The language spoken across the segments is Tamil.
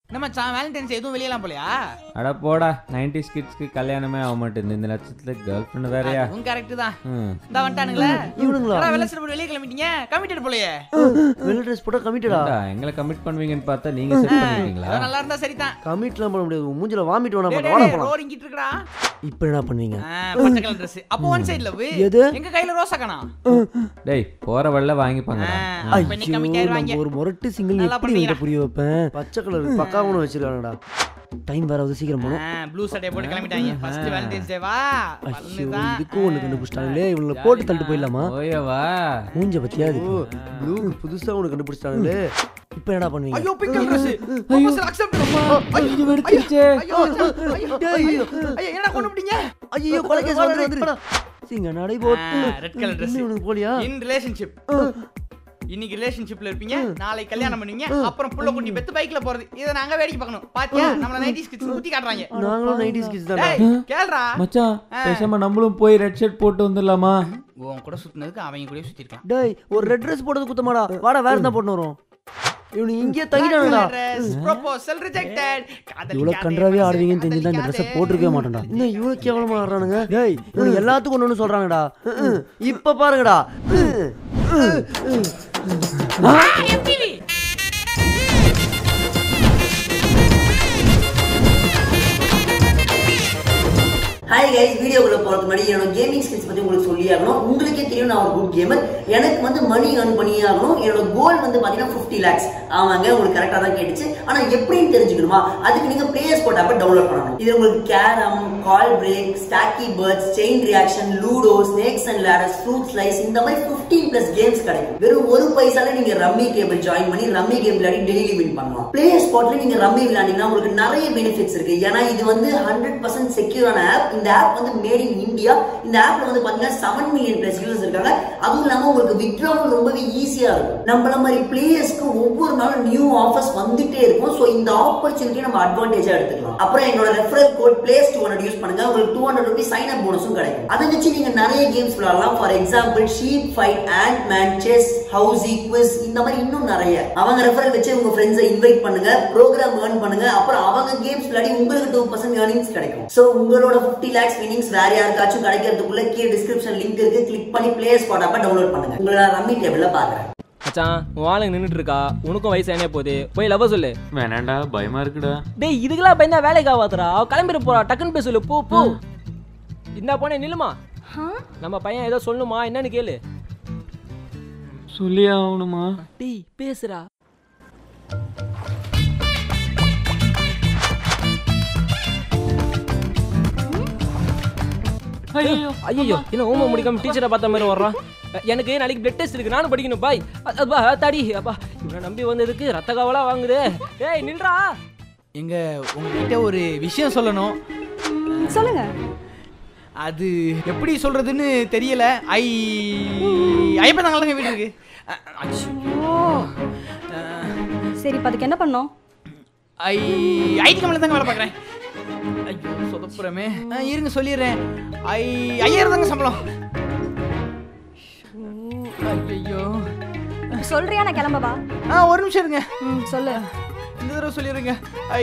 என்ன மச்சான் வேலண்டைன்ஸ் எதுவும் வெளியலாம் போலையா அட போடா நைன்டி கிட்ஸ்க்கு கல்யாணமே ஆக மாட்டேங்குது இந்த லட்சத்துல கேர்ள் ஃப்ரெண்ட் வேறயா அதுவும் கரெக்ட் தான் ம் இந்த வந்துட்டானுங்களே இவனுங்களா? என்னடா வெள்ளை போட்டு வெளியே கிளம்பிட்டீங்க கமிட்டட் போலையே வெள்ள ட்ரெஸ் போட்டா கமிட்டடா ஏண்டா, எங்களை கமிட் பண்ணுவீங்கன்னு பார்த்தா நீங்க செட் பண்ணிருக்கீங்களா ஏதோ நல்லா இருந்தா சரிதான் கமிட்லாம் பண்ண முடியாது உன் மூஞ்சில வாமிட் வேணா டேய், பண்ண டேய், வாடா டேய், போலாம் ரோர் இங்கிட்டு இருக்கடா இப்போ என்ன பண்ணுவீங்க ஆ, பச்சை கலர் Dress அப்போ ஒன் சைடுல எது? எங்க கையில ரோசா காணா டேய் போற வழில வாங்கிப்பாங்க இப்ப இன்னைக்கு ஐயோ, கமிட் ஆயிருவாங்க நம்ம ஒரு முரட்டு சிங்கிள் நல்லா எப்படி இவங்கிட்ட பண்ணீங்கடா. புரிய வைப்பேன் பச்சை கலர் பக்காவும் வச்சிருக்கானடா டைம் வேற வந்து சீக்கிரம் போகணும் ப்ளூ சட்டையை போட்டு கிளம்பிட்டாங்க ஃபர்ஸ்ட் வேலண்டைன்ஸ் டே வா ஐயோ பண்ணுதான் இதுக்கும் ஒண்ணு கண்டுபிடிச்சிட்டாங்களே இவங்களை போட்டு தள்ளிட்டு போயிடலாமா ஓயவா மூஞ்ச பத்தியா இது ப்ளூ புதுசா ஒண்ணு கண்டுபிடிச்சிட்டாங்களே இப்போ என்னடா பண்ணுவீங்க ஐயோ pink colour Dress proposal accept இது வெடிச்சிருச்சே ஐயோ ஐயோ ஐயோ ஐயோ என்னடா கொண்டு விட்டீங்க ஐயோ கொலைகேஸ் வந்து வந்துரு சிங்க நடை போட்டு ரெட் கலர் Dress இன்னும் இவனுக்கு போலியா இன் ரிலேஷன்ஷிப் இன்னைக்கு ரிலேஷன்ஷிப்ல இருப்பீங்க நாளைக்கு கல்யாணம் பண்ணுவீங்க அப்புறம் புள்ள குட்டி பெத்து பைக்ல போறது இத நாங்க வேடிக்கை பார்க்கணும் பாத்தியா நம்மள 90s கிட்ஸ் குத்தி காட்டுறாங்க நாங்களும் நைன்டிஸ் கிட்ஸ் தான் டேய் கேளுடா மச்சான் பேசாம நம்மளும் போய் ரெட் ஷர்ட் போட்டு வந்துடலாமா உன் கூட சுத்தினதுக்கு அவங்க கூட சுத்தி இருக்கான் டேய் ஒரு ரெட் ட்ரெஸ் போட்டது குத்தமாடா வாடா வேற என்ன போட்டு வரும் இவனுக்கு இங்கேயே தங்கிட்டானுடா ப்ரொபோசல் ரிஜெக்டட் இவ்வளவு கன்றாவே ஆடுவீங்கன்னு தெரிஞ்சுதான் இந்த ட்ரெஸ்ஸை போட்டிருக்கவே மாட்டேன்டா இன்னும் இவ்வளவு கேவலமா ஆடுறானுங்க டேய் இவனுக்கு எல்லாத்துக்கும் ஒண்ணு ஒண்ணு சொல்றாங்கடா ம்ம். இப்ப பாருங்கடா ஹாய் கைஸ் வீடியோக்குள்ள போறதுக்கு முன்னாடி என்னோட கேமிங் ஸ்கில்ஸ் பத்தி உங்களுக்கு சொல்லி ஆகணும் உங்களுக்கே தெரியும் நான் ஒரு குட் கேமர் எனக்கு வந்து மணி earn பண்ணி ஆகணும் என்னோட கோல் வந்து பாத்தீங்கன்னா 50 லேக்ஸ் ஆமாங்க உங்களுக்கு கரெக்டா தான் கேட்டுச்சு ஆனா எப்படின்னு தெரிஞ்சுக்கணுமா அதுக்கு நீங்க பிளேயர்ஸ் போட்ட ஆப்பை டவுன்லோட் பண்ணணும் இது உங்களுக்கு carrom call break stacky birds chain reaction ludo snakes and ladders fruit slice இந்த மாதிரி 15 பிளஸ் கேம்ஸ் கிடைக்கும் வெறும் ஒரு பைசால நீங்க ரம்மி கேபிள் ஜாயின் பண்ணி ரம்மி கேம் விளையாடி டெய்லி வின் பண்ணலாம் பிளேயர் ஸ்பாட்ல நீங்க ரம்மி விளையாடிங்கன்னா உங்களுக்கு நிறைய பெனிஃபிட்ஸ் இருக்கு ஏன்னா இது வந்து ஹண்ட்ரட் பர்சன்ட் செக்யூரான ஆப் இந்த ஆப் வந்து மேட் இன் இந்தியா இந்த ஆப்ல வந்து பாத்தீங்கன்னா செவன் மில்லியன் பிளஸ் யூசர்ஸ் இருக்காங்க அதுவும் இல்லாம உங்களுக்கு வித்ட்ராவல் ரொம்பவே ஈஸியா இருக்கும் நம்மள மாதிரி பிளேயர்ஸ்க்கு ஒவ்வொரு நாளும் நியூ ஆஃபர்ஸ் வந்துட்டே இருக்கும் சோ இந்த ஆப்பர்ச்சுனிட்டி நம்ம அட்வான்டேஜா எடுத்துக்கலாம் அப்புறம் என்னோட referral code place two hundred use பண்ணுங்க உங்களுக்கு two hundred rupees sign up போனஸும் கிடைக்கும் அதை வச்சு நீங்க நிறைய கேம்ஸ் விளையாடலாம் for example sheep fight and man chess housie quiz இந்த மாதிரி இன்னும் நிறைய அவங்க ரெஃபரல் வச்சு உங்க ஃப்ரெண்ட்ஸை இன்வைட் பண்ணுங்க ப்ரோக்ராம் ஏர்ன் பண்ணுங்க அப்புறம் அவங்க கேம்ஸ் விளையாடி உங்களுக்கு டூ பர்சன்ட் ஏர்னிங்ஸ் கிடைக்கும் சோ உங்களோட 50 லேக்ஸ் வினிங்ஸ் வேற யாருக்காச்சும் கிடைக்கிறதுக்குள்ள கீழே டிஸ்கிரிப்ஷன் லிங்க் இருக்கு கிளிக் பண்ணி பிளேயர் ஸ்பாட் அப்ப டவுன்லோட் பண்ணுங்க உங்களை நான் ரம்மி டேபிள்ல பாக்குறேன் மச்சான் உன் ஆளுங்க நின்றுட்டு இருக்கா உனக்கும் வயசு என்ன போகுது போய் லவ சொல்லு வேணாண்டா பயமா இருக்குடா டேய் இதுக்கெல்லாம் பயந்தா வேலைக்கு ஆகாதுடா அவ கிளம்பிட போறா டக்குன்னு போய் சொல்லு போ போ இந்த போனே நில்லுமா நம்ம பையன் ஏதோ சொல்லணுமா என்னன்னு கேளு சொல்லி ஆகணுமா டேய் பேசுறா ஐயோ ஐயோ என்ன ஹோம் முடிக்காம டீச்சரை பார்த்த மாதிரி வர்றான் எனக்கு நாளைக்கு பிளட் டெஸ்ட் இருக்கு நானும் படிக்கணும் பாய் அ- அப்பா தாடி அப்பா இவனை நம்பி வந்ததுக்கு ரத்த காவலா வாங்குது ஏய் நில்றா எங்க உங்ககிட்ட ஒரு விஷயம் சொல்லணும் ம், சொல்லுங்க அது எப்படி சொல்றதுன்னு தெரியல ஐ ஐயப்பதாங்க வீடு இருக்கு அ- அச்சோ. அஹ், சரி இப்ப அதுக்கு என்ன பண்ணோம் ஐ ஐடி கம்பெனில தாங்க வேலை பார்க்குறேன் ஐயோ சொதப்புறமே அஹ், இருங்க சொல்லிடுறேன் ஐ ஐயாயிரம் தாங்க சம்பளம் ஐயோ சொல்றியா நான் கிளம்பவா ஆ ஒரு நிமிஷம் இருங்க ம் சொல்லு இந்த தடவை சொல்லிடுங்க ஐ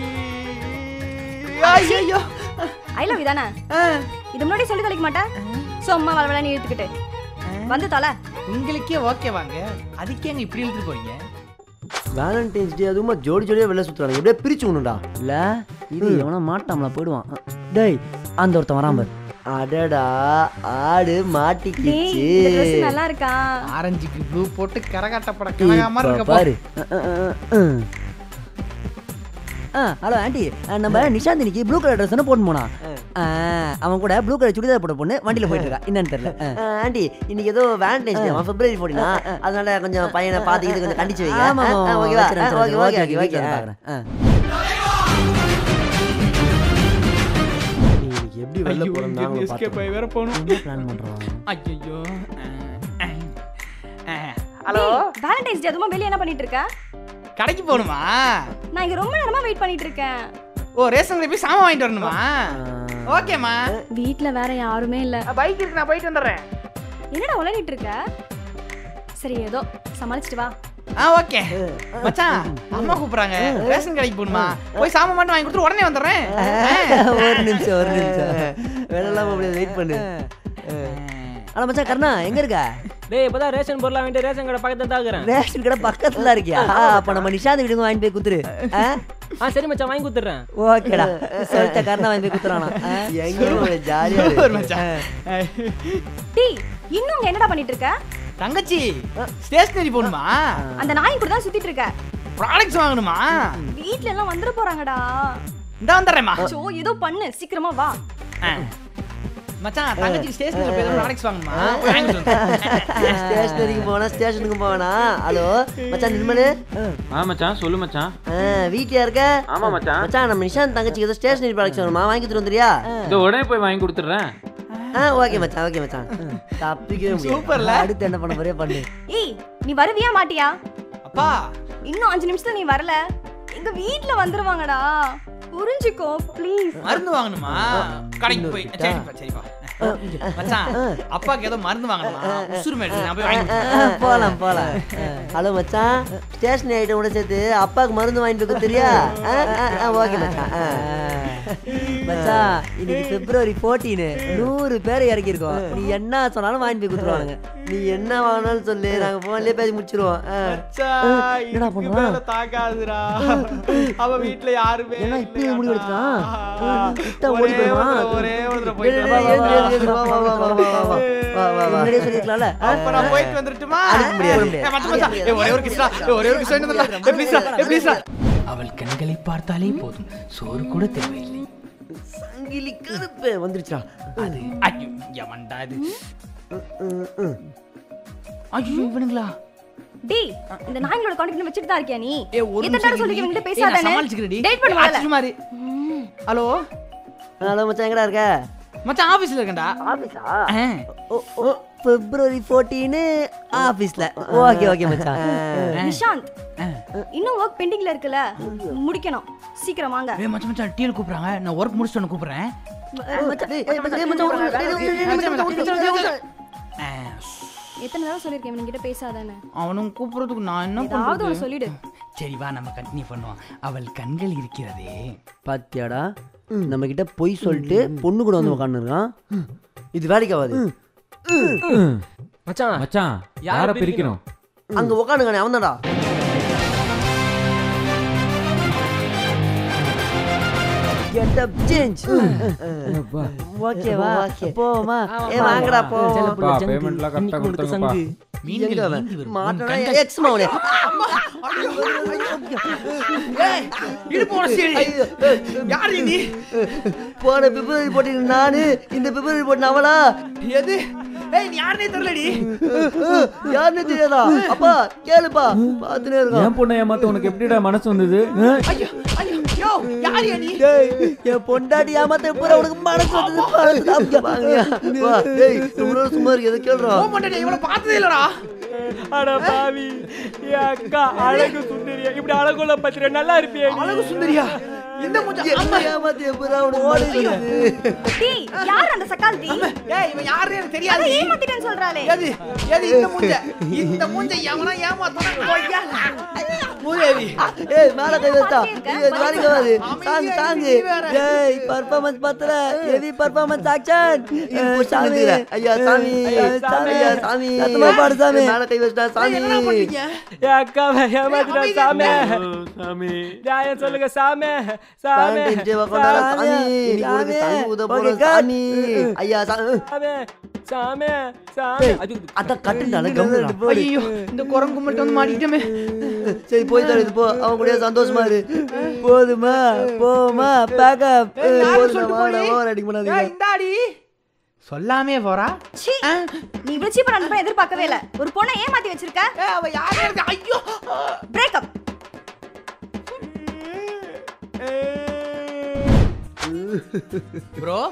ஐயோ ஐ லவ் தானே இது முன்னாடி சொல்லி தொலைக்க மாட்டேன் சும்மா வளவளன்னு இழுத்துக்கிட்டு வந்து தொலை உங்களுக்கே ஓகே வாங்க அதுக்கே அங்க இப்படி இழுத்துட்டு போறீங்க வேலண்டைன்ஸ் டே அதுவுமா ஜோடி ஜோடியா வெளில சுத்துறாங்க எப்படியே பிரிச்சு விடணும்டா இல்ல இது எவனா மாட்டாமல போயிடுவான் டேய் அந்த ஒருத்தன் வரான் பாரு அடடா ஆடு டேய் மாட்டிக்கிச்சு இந்த Dress நல்லா இருக்கா ஆரஞ்சுக்கு ப்ளூ போட்டு கரகாட்டப்பட கனகாம இப்ப இருக்க பாரு ஹலோ ஆண்டி நம்ம நிஷாந்தினிக்கு ப்ளூ கலர் ட்ரெஸ் தானே போட்டு போனா ஆ, அவன் கூட ப்ளூ கலர் சுடிதார் போட்ட பொண்ணு வண்டியில போயிட்டு இருக்கா என்னன்னு தெரியல ஆண்டி இன்னைக்கு ஏதோ வேலண்டைன்ஸ் டே பிப்ரவரி போடினா அதனால கொஞ்சம் பையனை பார்த்துக்கிட்டு கொஞ்சம் கண்டிச்சு வைங்க ஆமா, ஆமா, ஆ, ஓகேவா ஆ, ஓகே ஓகே ஓகே ஓகே எப்படி வெளில போறோம் நாங்களும் எஸ்கேப் பார்த்தோம் ஆகி வேற போகணும் பிளான் பண்றோம் ஐயோ ஹலோ வேலண்டைன்ஸ் டே அதுமா வெளிய என்ன பண்ணிட்டு இருக்க கடைக்கு போகணுமா நான் இங்க ரொம்ப நேரமா வெயிட் பண்ணிட்டு இருக்கேன் ஓ ரேஷன் கடைக்கு போய் சாமான் வாங்கிட்டு வரணுமா ஓகேம்மா வீட்ல வேற யாருமே இல்ல பைக் இருக்கு நான் போயிட்டு வந்துடுறேன் என்னடா உளறிட்டு இருக்க சரி ஏதோ சமாளிச்சிட்டு வா ஆ ஓகே மச்சான் அம்மா கூப்பிடுறாங்க ரேஷன் கடைக்கு போகணுமா போய் சாமான் மட்டும் வாங்கி கொடுத்துட்டு உடனே வந்துடுறேன் ஒரு நிமிஷம் ஒரு நிமிஷம் வேணாம் அப்படியே வெயிட் பண்ணு ஆனா மச்சான் கர்ணா எங்க இருக்க டேய் இப்பதான் ரேஷன் பொருளா வேண்டிய ரேஷன் கடை பக்கத்துல தான் இருக்கிறேன் ரேஷன் கடை பக்கத்துல இருக்கியா அப்ப நம்ம நிஷாந்த் வீடுங்க வாங்கி போய் குத்துரு ஆ? ஆ சரி மச்சான் வாங்கி கொடுத்துட்றேன் ஓகேடா சொல்லிட்ட கர்ணா வாங்கி போய் குத்துறானா எங்க ஜாலியா சூப்பர் மச்சான் டீ இன்னும் இங்க என்னடா பண்ணிட்டு இருக்க தங்கச்சி ஸ்டேஷனரி போகணுமா அந்த நாய் கூட தான் சுத்திட்டு இருக்க ப்ராடக்ட்ஸ் வாங்கணுமா வீட்ல எல்லாம் வந்துட போறாங்கடா இந்த வந்துடுறேம்மா சோ ஏதோ பண்ணு சீக்கிரமா வா ஆ. மச்சான் தங்கச்சி ஸ்டேஷனரி போய் ப்ராடக்ட்ஸ் வாங்கணுமா போய் வாங்கிட்டு வந்து. ஸ்டேஷனரிக்கு போனா ஸ்டேஷனுக்கு போனா ஹலோ மச்சான் நிர்மலு ஆ மச்சான் சொல்லு மச்சான் ஆ, வீட்லயா இருக்க ஆமா மச்சான் மச்சான் நம்ம நிஷாந்த் தங்கச்சிக்கு ஏதோ ஸ்டேஷனரி ப்ராடக்ட்ஸ் வேணுமா வாங்கி தரு வந்துறியா இந்த உடனே போய் வாங்கி கொடுத்துட்றேன் ஆ ஓகே மச்சான் ஓகே மச்சான் தப்பிக்கவே முடியாது சூப்பர்ல. அடுத்து என்ன பண்ண போறியா பண்ணு ஏய் நீ வருவியா மாட்டியா அப்பா இன்னும் அஞ்சு நிமிஷத்துல நீ வரல எங்க வீட்ல வந்துருவாங்கடா புரிஞ்சுக்கோ ப்ளீஸ் மருந்து வாங்கணுமா கடைக்கு போய் சரிப்பா சரிப்பா மச்சான் அப்பாக்கு ஏதோ மருந்து வாங்கணுமா உசுறு மேடு நான் போய் வாங்கி ஆ, போலாம் போலாம் ஹலோ மச்சான் ஸ்டேஷனரி ஐட்டம் கூட சேர்த்து அப்பாவுக்கு மருந்து வாங்கிட்டு இருக்க தெரியா ஓகே மச்சான் ஆ. மச்சான் இன்னைக்கு பிப்ரவரி 14 நூறு பேர் இறக்கியிருக்கோம் நீ என்ன சொன்னாலும் வாங்கிட்டு போய் கொடுத்துருவானுங்க நீ என்ன வாங்கினாலும் சொல்லு நாங்க போன்லயே பேசி முடிச்சிருவோம் ஆ. என்னடா பண்ணுவான்? தாக்காதுடா அவ வீட்ல யாருமே என்ன இப்படி முடிவு எடுத்துட்டான்? இல்லையாடா. விட்டா ஒரே ஓடி போயிடுவான். ஒரு தடவை, ஒரே ஒரு தடவை டேய், போயிட்டு டேய், வா, டேய், வா, ஏறு, ஏறு, ஏறு, வா, வா, வா, வா, வா, வா, வா, வா. முன்னாடியே சொல்லிருக்கலாம்ல ஆ? அப்ப நான் போயிட்டு வந்துட்டுமா அனுப்ப முடியாது, ஏய், மச்சான், மச்சான், ஏய், ஒரே ஒரு கிஸ்டா ஒரே ஒரு கிஸ்டா என்ன ப்ளீஸ் ப்ளீஸ் அவள் கண்களை பார்த்தாலே போதும் சோறு கூட தேவையில்லை சங்கிலி கருப்பு வந்துருச்சா அது ஐயோ எவன்டா இது ஐயோ இவனுங்களா டேய் இந்த நாய்களோட கான்டாக்ட் வச்சுட்டு தான் இருக்கியா நீ ஏய் ஒரு எத்தனை தடவை சொல்லி இவங்கிட்ட பேசாதானே சமாளிச்சுக்கிறடி டேட் பண்ணுவாங்கல அச்சு மாதிரி ஹலோ ஹலோ மச்சான் எங்கடா இருக்க மச்சான் ஆபீஸ்ல இருக்கேன்டா ஆபீஸா ஆ. ஓ ஓ பிப்ரவரி 14 ஆபீஸ்ல ஓகே ஓகே மச்சான் நிஷாந்த் இன்னும் ஒர்க் பெண்டிங்ல இருக்குல்ல முடிக்கணும் சீக்கிரம் வாங்க ஏய் மச்சான் மச்சான் டீல் கூப்பிடுறாங்க நான் ஒர்க் முடிச்சுட்டு வந்து கூப்பிடுறேன் மச்சான், டேய், ஏய், மச்சான், டேய், மச்சான், ஒரு நிமிஷம், டேய், டேய், டேய், டேய், மச்சான், ஒரு நிமிஷம், ஒரு நிமிஷம். ஆ, எத்தனை தடவை சொல்லிருக்கேன் இவன்கிட்ட பேசாதானே அவனும் கூப்பிடுறதுக்கு நான் என்ன ஏதாவது பண்றது ஒன்று சொல்லிடு சரி வா நம்ம கண்டினியூ பண்ணுவோம் அவள் கண்கள் இருக்கிறதே பாத்தியாடா நம்ம கிட்ட பொய் சொல்லிட்டு பொண்ணு கூட வந்து உட்காந்து இருக்கான் இது வேலைக்கு ஆகாது மச்சான் மச்சான் யாரை யாரை பிரிக்கணும் அங்க உட்காந்துக்கானே அவன் தான்டா கெட் அப் சேஞ்ச் ஓகேவா போமா ஏ வாங்கடா போ பா பேமெண்ட்லாம் கரெக்டாக கொடுத்துருங்கப்பா மீன்கள் எங்க அவன்? நீந்தி வரும். உன் மாட்டனா கண்கள் எக்ஸ் மவனே ஏய், இடுப்பு உடைச்சிடி. யாரு நீ போன பிப்ரவரி போட்டி நானு இந்த பிப்ரவரி போட்டி அவளா எது ஏய் நீ யாருனே தெரியலடி யாருன்னு தெரியாதா அப்பா கேளுப்பா பாத்துனே இருக்கான் என் பொண்ணை ஏமாத்த உனக்கு எப்படிடா மனசு வந்தது ஆ? ஐயோ ஐயோ யோ யாரு நீ டேய் என் பொண்டாட்டி ஏமாத்த பூரா உனக்கு மனசு வந்தது மனசு தான் வாங்கயா. வா டேய் ரொம்ப நேரம் சும்மா இருக்கு எதை கேளுறா போக மாட்டேன் இவ்வளவு பார்த்ததே இல்லடா அட பாவி என் அக்கா அழகு சுந்தரியா இப்படி அழகுள்ள பத்திர நல்லா இருப்பியா நீ? அழகு சுந்தரியா இந்த மூஞ்ச என்ன ஏமாத்திய பூரா உனக்கு ஓடுது டேய் யார் அந்த சக்கால்தி ஏய் இவன் யாருன்னு எனக்கு தெரியாது அதை ஏமாத்திட்டேன்னு சொல்றாளே எது எது இந்த மூஞ்ச இந்த மூஞ்ச எவனா ஏமாத்தானா கொய்யா மூதேவி ஏய் மேல கை வச்சா பாத்தியா இது வேலைக்கு ஆகாது சாங் அமைதியா சாங் இரு, நீ வேற. டேய் பெர்ஃபார்மன்ஸ் பத்தல ஹெவி பெர்ஃபார்மன்ஸ் ஆக்ஷன் சாமி ஐயா சாமி சாமி ஐயா சாமி சத்தமா பாடு சாமி மேல கை வச்சா சாமி என்ன பண்றீங்க என் அக்காவை ஏமாத்திட்டா அமைதியா சாமி சாமி நியாயம் சொல்லுங்க சாமி சாமி வேலண்டைன் டே கொண்டாட சாமி இன்னைக்கு உனக்கு சாமி ஊத போற சாமி ஐயா சாமி சாமி சாமி சாமி அது அத கட்டுண்டால கம்முடா ஐயோ இந்த குரங்கு மட்டும் வந்து மாட்டிக்கிட்டோமே சரி போய் தர இது போ அவன் கூட சந்தோஷமா இரு போதுமா போமா பேக்கப் ஏய், யாரு போதுமா சொல்லிட்டு வாடா போய்? ஓவர் அடிக்க ஏய், பண்ணாதீங்க இந்தாடி சொல்லாமே போறா சீ நீ இவ்வளவு சீப்பா நடந்து எதிர்பார்க்கவே இல்ல ஒரு பொண்ணை ஏமாத்தி வச்சிருக்க ஏய், அவ யாரே இருக்கு ஐயோ பிரேக்கப் ப்ரோ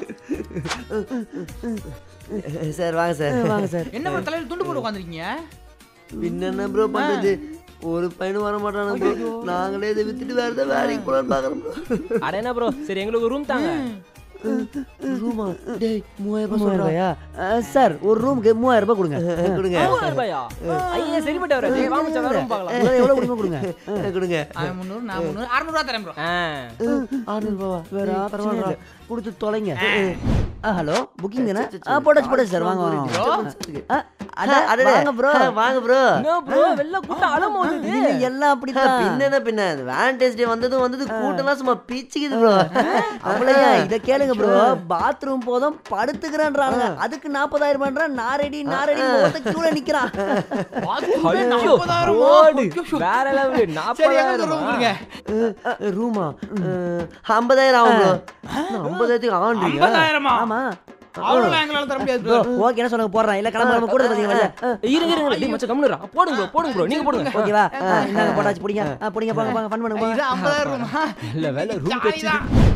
சார் வாங்க சார் வாங்க சார் என்ன ப்ரோ தலையில துண்டு போட்டு உட்காந்துருக்கீங்க பின்ன என்ன ப்ரோ பண்றது ஒரு பையனும் வர மாட்டானு bro நாங்களே இதை வித்துட்டு வேற ஏதாவது வேலைக்கு போலான்னு பாக்குறோம் bro அட என்ன ப்ரோ சரி எங்களுக்கு ரூம் தாங்க ரூமா டேய் மூவாயிரம் ரூபாய் மூவாயிரம் சொல்றா ரூபாயா அஹ், சார் ஒரு ரூமுக்கு மூவாயிரம் ரூபாய் கொடுங்க கொடுங்க மூவாயிரம் ரூபாயா ஐயா சரிப்பட்டு வர வாங்க மச்சான், வேற room பார்க்கலாம் உங்களால எவ்வளவு கொடுங்க கொடுங்க கொடுங்க அவன் முந்நூறு நான் முந்நூறு அறுநூறுவா தரேன் ப்ரோ ஆ. ஆறுநூறு ரூபாவா வேற ஏய், ஆப்ஷன் பரவாயில்ல இல்ல கொடுத்து தொலைங்க ஆ ஹலோ புக்கிங் தானே ஆ போட்டாச்சு போட்டாச்சு சார் வாங்க வாங்க ஆ, அட, அடடே. வாங்க ப்ரோ ஆ, வாங்க ப்ரோ என்ன bro, வெள்ளை கூட்டம் அலமோதுது. நீங்க எல்லாம் அப்படித்தான் பின்ன என்ன பின்ன வேலண்டைன்ஸ் டே வந்ததும் வந்தது கூட்டம்லாம் சும்மா பிச்சுக்குது ப்ரோ அவ்வளோயா இத கேளுங்க ப்ரோ பாத்ரூம் போதும் படுத்துக்கிறான்றானுங்க அதுக்கு நாற்பதாயிரம் ரூபாய் நான் ரெடி நான் ரெடி ஒருத்த கியூல நிக்கிறான் ஐயோ, ஓடு. வேற level, சரி எங்க நாற்பதாயிரமா? ரூம் கொடுங்க ரூமா ஐம்பதாயிரம் ஆகும் ப்ரோ ஐம்பதாயிரத்துக்கு ஆண்டுங்க ஐம்பதாயிரமா ஆமா அவ்வளவு எங்களால தர முடியாது ப்ரோ ப்ரோ ஓகே என்ன சொல்லுங்க போடுறேன் இல்ல கிளம்ப கூட பாத்தீங்க வெளில இருங்க இருங்க டேய் மச்சான் கம்முனுடா. போடுங்க bro, போடுங்க bro, நீங்க போடுங்க ஓகேவா ஆ, இந்தாங்க போட்டாச்சு பிடிங்க ஆ, பிடிங்க போங்க போங்க ஃபன் பண்ணுங்க இது போங்க. ஐம்பதாயிரம் ரூமா நல்ல வேலை ரூம் கட்சி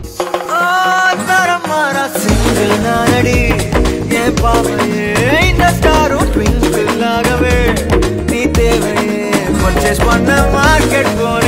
சிங்கிள் நானடி என் பாவையே இந்த ஸ்டாரும் ட்விங்கிள் ஆகவே நீ தேவையே பர்ச்சேஸ் பண்ண மார்க்கெட் போன